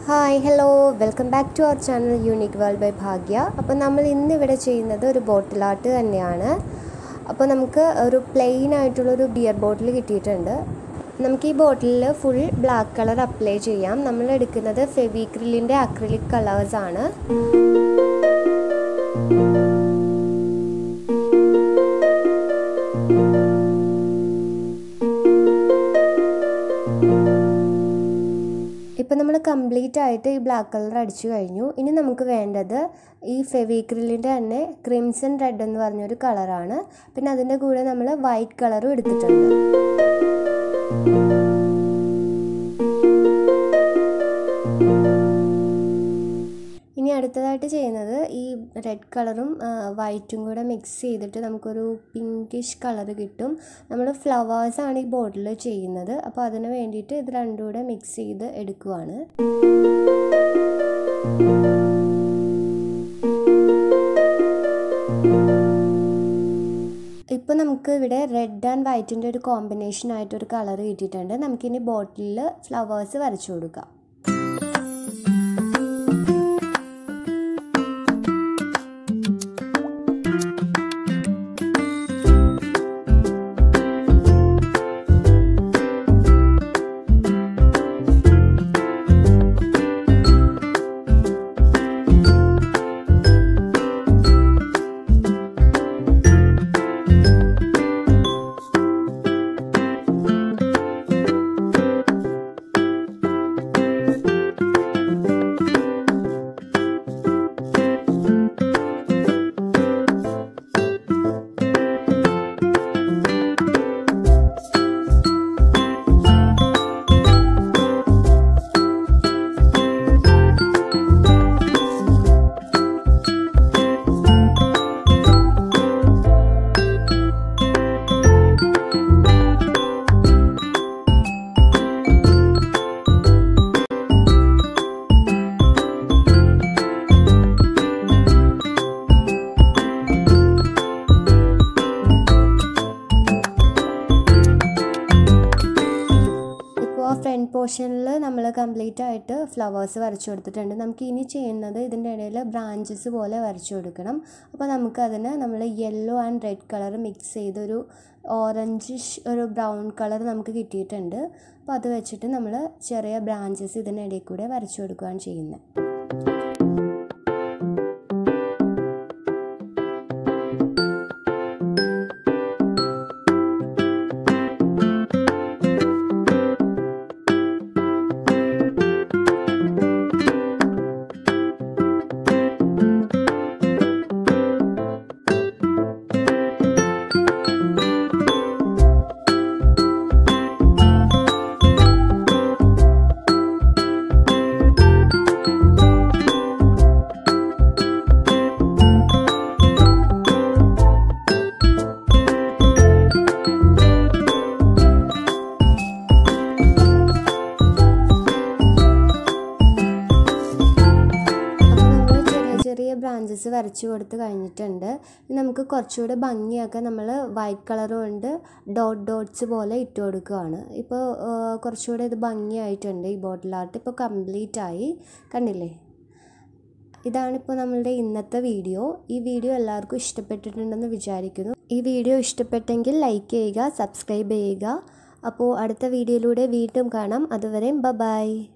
hi hello welcome back to our channel unique world by Bhagya അപ്പോൾ നമ്മൾ ഇന്ന് ഇവിടെ ചെയ്യുന്നത് ഒരു ബോട്ടിൽ ആർട്ട് തന്നെയാണ് അപ്പോൾ നമുക്ക് ഒരു പ്ലെയിൻ ആയിട്ടുള്ളൊരു ബിയർ ബോട്ടിൽ കിട്ടിയിട്ടുണ്ട് നമുക്ക് ഈ ബോട്ടിലിൽ ഫുൾ ബ്ലാക്ക് കളർ അപ്ലൈ ചെയ്യാം നമ്മൾ എടുക്കുന്നത് ഫെവിക്രിലിൻ്റെ അക്രിലിക് കളേഴ്സാണ് ഇപ്പം നമ്മൾ കംപ്ലീറ്റ് ആയിട്ട് ഈ ബ്ലാക്ക് കളർ അടിച്ചു കഴിഞ്ഞു ഇനി നമുക്ക് വേണ്ടത് ഈ ഫെവിക്രിലിൻ്റെ തന്നെ ക്രിംസൺ റെഡ് എന്ന് പറഞ്ഞൊരു കളറാണ് പിന്നെ അതിൻ്റെ കൂടെ നമ്മൾ വൈറ്റ് കളറും എടുത്തിട്ടുണ്ട് ഇനി അടുത്തതായിട്ട് ചെയ്യുന്നത് ഈ റെഡ് കളറും വൈറ്റും കൂടെ മിക്സ് ചെയ്തിട്ട് നമുക്കൊരു പിങ്കിഷ് കളർ കിട്ടും നമ്മൾ ഫ്ലവേഴ്സാണ് ഈ ബോട്ടിൽ ചെയ്യുന്നത് അപ്പോൾ അതിന് വേണ്ടിയിട്ട് ഇത് രണ്ടും കൂടെ മിക്സ് ചെയ്ത് എടുക്കുവാണ് ഇപ്പോൾ നമുക്ക് ഇവിടെ റെഡ് ആൻഡ് വൈറ്റിൻ്റെ ഒരു കോമ്പിനേഷൻ ആയിട്ടൊരു കളർ കിട്ടിയിട്ടുണ്ട് നമുക്കിനി ബോട്ടിലിൽ ഫ്ലവേഴ്സ് വരച്ചു കൊടുക്കാം ഇപ്പോൾ ഫ്രണ്ട് പോർഷനിൽ നമ്മൾ കംപ്ലീറ്റ് ആയിട്ട് ഫ്ലവേഴ്സ് വരച്ചു കൊടുത്തിട്ടുണ്ട് നമുക്ക് ഇനി ചെയ്യുന്നത് ഇതിൻ്റെ ഇടയിൽ ബ്രാഞ്ചസ് പോലെ വരച്ചു കൊടുക്കണം അപ്പോൾ നമുക്കതിന് നമ്മൾ yellow and red colour mix ചെയ്തൊരു ഓറഞ്ചിഷ് ഒരു ബ്രൗൺ കളർ നമുക്ക് കിട്ടിയിട്ടുണ്ട് അപ്പോൾ അത് വെച്ചിട്ട് നമ്മൾ ചെറിയ ബ്രാഞ്ചസ് ഇതിനിടയിൽ കൂടെ വരച്ചു കൊടുക്കുകയാണ് ചെയ്യുന്നത് ചെറിയ ബ്രാഞ്ചസ് വരച്ച് കൊടുത്ത് കഴിഞ്ഞിട്ടുണ്ട് നമുക്ക് കുറച്ചുകൂടെ ഭംഗിയാക്കാൻ നമ്മൾ വൈറ്റ് കളർ കൊണ്ട് ഡോട്ട് ഡോട്ട്സ് പോലെ ഇട്ട് കൊടുക്കുകയാണ് ഇപ്പോൾ കുറച്ചുകൂടെ ഇത് ഭംഗിയായിട്ടുണ്ട് ഈ ബോട്ടിൽ ആർട്ട് ഇപ്പോൾ കംപ്ലീറ്റ് ആയി കണ്ടില്ലേ ഇതാണിപ്പോൾ നമ്മളുടെ ഇന്നത്തെ വീഡിയോ ഈ വീഡിയോ എല്ലാവർക്കും ഇഷ്ടപ്പെട്ടിട്ടുണ്ടെന്ന് വിചാരിക്കുന്നു ഈ വീഡിയോ ഇഷ്ടപ്പെട്ടെങ്കിൽ ലൈക്ക് ചെയ്യുക സബ്സ്ക്രൈബ് ചെയ്യുക അപ്പോൾ അടുത്ത വീഡിയോയിലൂടെ വീണ്ടും കാണാം അതുവരെയും ബ ബൈ